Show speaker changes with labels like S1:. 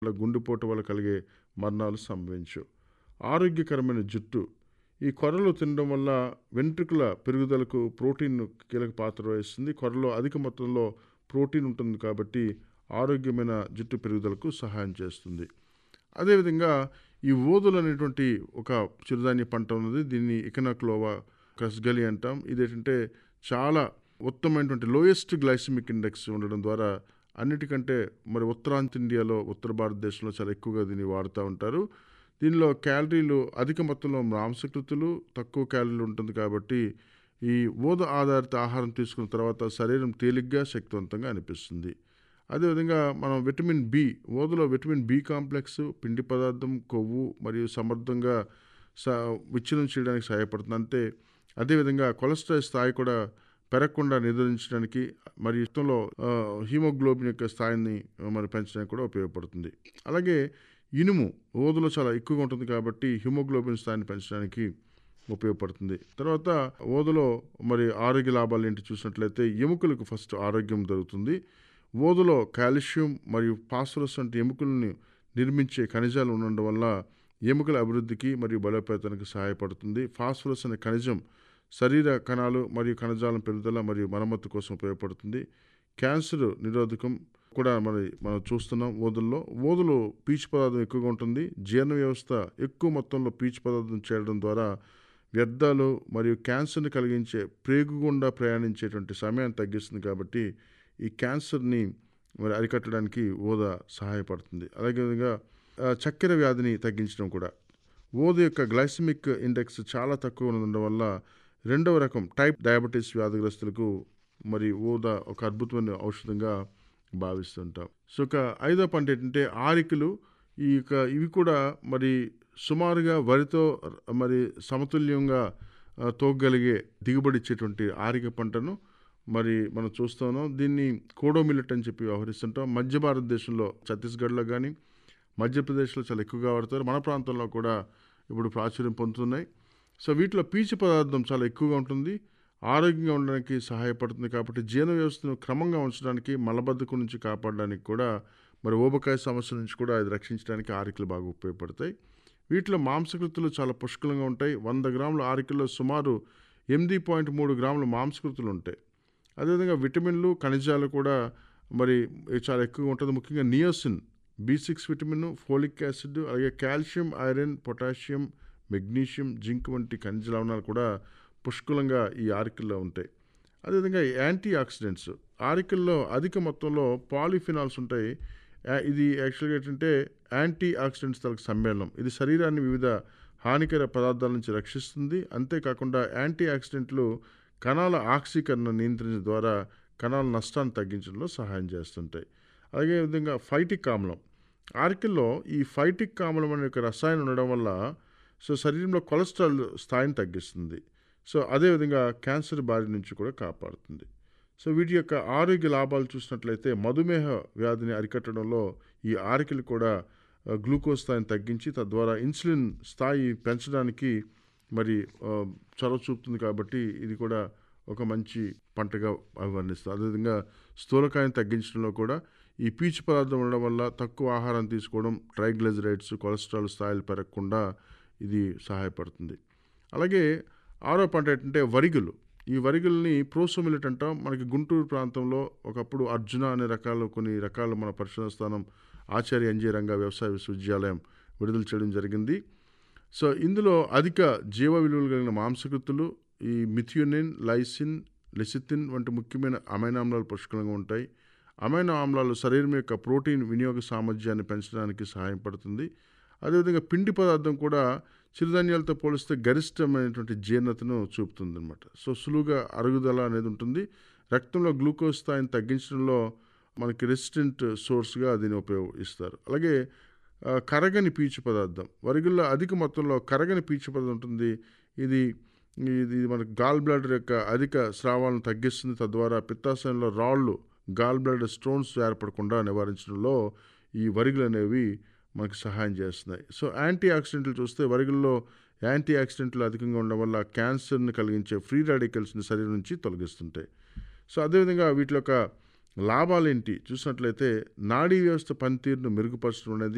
S1: వల్ల గుండెపోటు వల్ల కలిగే మరణాలు సంభవించు ఆరోగ్యకరమైన జుట్టు ఈ కొర్రలు తినడం వల్ల వెంట్రుకల పెరుగుదలకు ప్రోటీన్ కీలక పాత్ర వహిస్తుంది కొర్రలో అధిక మొత్తంలో ప్రోటీన్ ఉంటుంది కాబట్టి ఆరోగ్యమైన జుట్టు పెరుగుదలకు సహాయం చేస్తుంది అదేవిధంగా ఈ ఓదులు అనేటువంటి ఒక చిరుధాన్య పంట ఉన్నది దీన్ని ఇకనక్లోవా కస్గలి అంటాం ఇది ఏంటంటే చాలా ఉత్తమమైనటువంటి లోయెస్ట్ గ్లైసిమిక్ ఇండెక్స్ ఉండడం ద్వారా అన్నిటికంటే మరి ఉత్తరాంత ఇండియాలో ఉత్తర భారతదేశంలో చాలా ఎక్కువగా దీన్ని వాడుతూ ఉంటారు దీనిలో క్యాలరీలు అధిక మొత్తంలో మాంసకృతులు తక్కువ క్యాలరీలు ఉంటుంది కాబట్టి ఈ ఓద ఆధారిత ఆహారం తీసుకున్న తర్వాత శరీరం తేలిగ్గా శక్తివంతంగా అనిపిస్తుంది అదేవిధంగా మనం విటమిన్ బి ఓదలో విటమిన్ బి కాంప్లెక్స్ పిండి పదార్థం కొవ్వు మరియు సమర్థంగా స విచ్ఛిన్నం చేయడానికి సహాయపడుతుంది అంతే అదేవిధంగా కొలెస్ట్రాల్ స్థాయి కూడా పెరగకుండా నిర్ధారించడానికి మరియు రక్తంలో హీమోగ్లోబిన్ యొక్క స్థాయిని మరి పెంచడానికి కూడా ఉపయోగపడుతుంది అలాగే ఇనుము ఓదులో చాలా ఎక్కువగా ఉంటుంది కాబట్టి హిమోగ్లోబిన్ స్థాయిని పెంచడానికి ఉపయోగపడుతుంది తర్వాత ఓదలో మరి ఆరోగ్య లాభాలు ఏంటి చూసినట్లయితే ఎముకలకు ఫస్ట్ ఆరోగ్యం దొరుకుతుంది ఓదులో కాల్షియం మరియు ఫాస్ఫరస్ వంటి ఎముకలను నిర్మించే ఖనిజాలు ఉండడం వల్ల ఎముకల అభివృద్ధికి మరియు బలోపేతానికి సహాయపడుతుంది ఫాస్ఫరస్ అనే ఖనిజం శరీర కణాలు మరియు కణజాలం పెరుగుదల మరియు మరమ్మతు కోసం ఉపయోగపడుతుంది క్యాన్సర్ నిరోధకం కూడా మరి మనం చూస్తున్నాం ఓదుల్లో ఓదులో పీచు పదార్థం ఎక్కువగా ఉంటుంది జీర్ణ వ్యవస్థ ఎక్కువ మొత్తంలో పీచు పదార్థం చేయడం ద్వారా వ్యర్థాలు మరియు క్యాన్సర్ని కలిగించే ప్రేగు గుండా ప్రయాణించేటువంటి సమయాన్ని తగ్గిస్తుంది కాబట్టి ఈ క్యాన్సర్ని మరి అరికట్టడానికి ఓద సహాయపడుతుంది అలాగే విధంగా చక్కెర వ్యాధిని తగ్గించడం కూడా ఓద యొక్క గ్లైసిమిక్ ఇండెక్స్ చాలా తక్కువ ఉండడం వల్ల రెండవ రకం టైప్ డయాబెటీస్ వ్యాధిగ్రస్తులకు మరి ఓద ఒక అద్భుతమైన ఔషధంగా భావిస్తుంటాం సో ఒక ఐదో పంట ఏంటంటే ఆరికలు ఈ యొక్క ఇవి కూడా మరి సుమారుగా వరితో మరి సమతుల్యంగా తోగలిగే దిగుబడి ఇచ్చేటువంటి ఆరిక పంటను మరి మనం చూస్తున్నాం దీన్ని కోడో మిల్లెట్ అని చెప్పి వ్యవహరిస్తుంటాం మధ్య భారతదేశంలో ఛత్తీస్గఢ్లో కానీ మధ్యప్రదేశ్లో చాలా ఎక్కువగా వాడతారు మన ప్రాంతంలో కూడా ఇప్పుడు ప్రాచుర్యం పొందుతున్నాయి సో వీటిలో పీచు పదార్థం చాలా ఎక్కువగా ఉంటుంది ఆరోగ్యంగా ఉండడానికి సహాయపడుతుంది కాబట్టి జీర్ణ వ్యవస్థను క్రమంగా ఉంచడానికి మలబద్ధకం నుంచి కాపాడడానికి కూడా మరి ఊబకాయ సమస్య నుంచి కూడా ఇది రక్షించడానికి ఆరికలు బాగా ఉపయోగపడతాయి వీటిలో మాంసకృతులు చాలా పుష్కలంగా ఉంటాయి వంద గ్రాముల ఆరికల్లో సుమారు ఎనిమిది పాయింట్ మూడు గ్రాముల మాంసకృతులు ఉంటాయి అదేవిధంగా విటమిన్లు ఖనిజాలు కూడా మరి చాలా ఎక్కువగా ఉంటుంది ముఖ్యంగా niacin B six vitamin folic acid అలాగే calcium iron potassium magnesium zinc వంటి ఖనిజ లవణాలు కూడా పుష్కలంగా ఈ ఆరికల్లో ఉంటాయి అదేవిధంగా యాంటీ ఆక్సిడెంట్స్ ఆరికల్లో అధిక మొత్తంలో పాలిఫినాల్స్ ఉంటాయి ఇది యాక్చువల్గా ఏంటంటే యాంటీ ఆక్సిడెంట్స్ తలకు సమ్మేళనం ఇది శరీరాన్ని వివిధ హానికర పదార్థాల నుంచి రక్షిస్తుంది అంతేకాకుండా యాంటీ ఆక్సిడెంట్లు కణాల ఆక్సీకరణ నియంత్రించడం ద్వారా కణాల నష్టాన్ని తగ్గించడంలో సహాయం చేస్తుంటాయి అలాగే విధంగా ఫైటిక్ ఆమ్లం ఆరికల్లో ఈ ఫైటిక్ ఆమ్లం అనే ఒక రసాయనం ఉండడం వల్ల సో శరీరంలో కొలెస్ట్రాల్ స్థాయిని తగ్గిస్తుంది సో అదేవిధంగా క్యాన్సర్ బారి నుంచి కూడా కాపాడుతుంది సో వీటి యొక్క ఆరోగ్య లాభాలు చూసినట్లయితే మధుమేహ వ్యాధిని అరికట్టడంలో ఈ ఆరికలు కూడా గ్లూకోజ్ స్థాయిని తగ్గించి తద్వారా ఇన్సులిన్ స్థాయి పెంచడానికి మరి చొరవ చూపుతుంది కాబట్టి ఇది కూడా ఒక మంచి పంటగా అభివర్ణిస్తుంది అదేవిధంగా స్థూలకాయం తగ్గించడంలో కూడా ఈ పీచు పదార్థం ఉండడం వల్ల తక్కువ ఆహారం తీసుకోవడం ట్రైగ్లైజరైడ్స్ కొలెస్ట్రాల్ స్థాయిలు పెరగకుండా ఇది సహాయపడుతుంది అలాగే ఆరో పంట ఏంటంటే వరిగులు ఈ వరిగుల్ని ప్రోసోమిలెట్ అంటాం మనకి గుంటూరు ప్రాంతంలో ఒకప్పుడు అర్జున అనే రకాలు కొన్ని రకాలు మన పరిశోధన స్థానం ఆచార్య ఎన్జీ రంగ వ్యవసాయ విశ్వవిద్యాలయం విడుదల చేయడం జరిగింది సో ఇందులో అధిక జీవ విలువలు కలిగిన మాంసకృతులు ఈ మిథియోనిన్ లైసిన్ లెసితిన్ వంటి ముఖ్యమైన అమైనో ఆమ్లాలు పుష్కలంగా ఉంటాయి అమైనో ఆమ్లాలు శరీరం యొక్క ప్రోటీన్ వినియోగ సామర్థ్యాన్ని పెంచడానికి సహాయపడుతుంది అదేవిధంగా పిండి పదార్థం కూడా చిరుధాన్యాలతో పోలిస్తే గరిష్టమైనటువంటి జీర్ణతను చూపుతుంది అనమాట సో సులువుగా అరుగుదల అనేది ఉంటుంది రక్తంలో గ్లూకోజ్ స్థాయిని తగ్గించడంలో మనకి రెసిస్టెంట్ సోర్స్గా దీన్ని ఉపయోగిస్తారు అలాగే కరగని పీచు పదార్థం వరిగుల్లో అధిక మొత్తంలో కరగని పీచు పదార్థం ఉంటుంది ఇది ఇది మనకి గాల్ బ్లాడర్ యొక్క అధిక స్రావాలను తగ్గిస్తుంది తద్వారా పిత్తాశయంలో రాళ్ళు గాల్ బ్లాడర్ స్టోన్స్ ఏర్పడకుండా నివారించడంలో ఈ వరిగులు అనేవి మనకు సహాయం చేస్తున్నాయి సో యాంటీ ఆక్సిడెంట్లు చూస్తే వరిగుల్లో యాంటీ ఆక్సిడెంట్లు అధికంగా ఉండడం వల్ల క్యాన్సర్ని కలిగించే ఫ్రీ రాడికల్స్ని శరీరం నుంచి తొలగిస్తుంటాయి సో అదేవిధంగా వీటి యొక్క లాభాలు ఏంటి చూసినట్లయితే నాడీ వ్యవస్థ పనితీరును మెరుగుపరచడం అనేది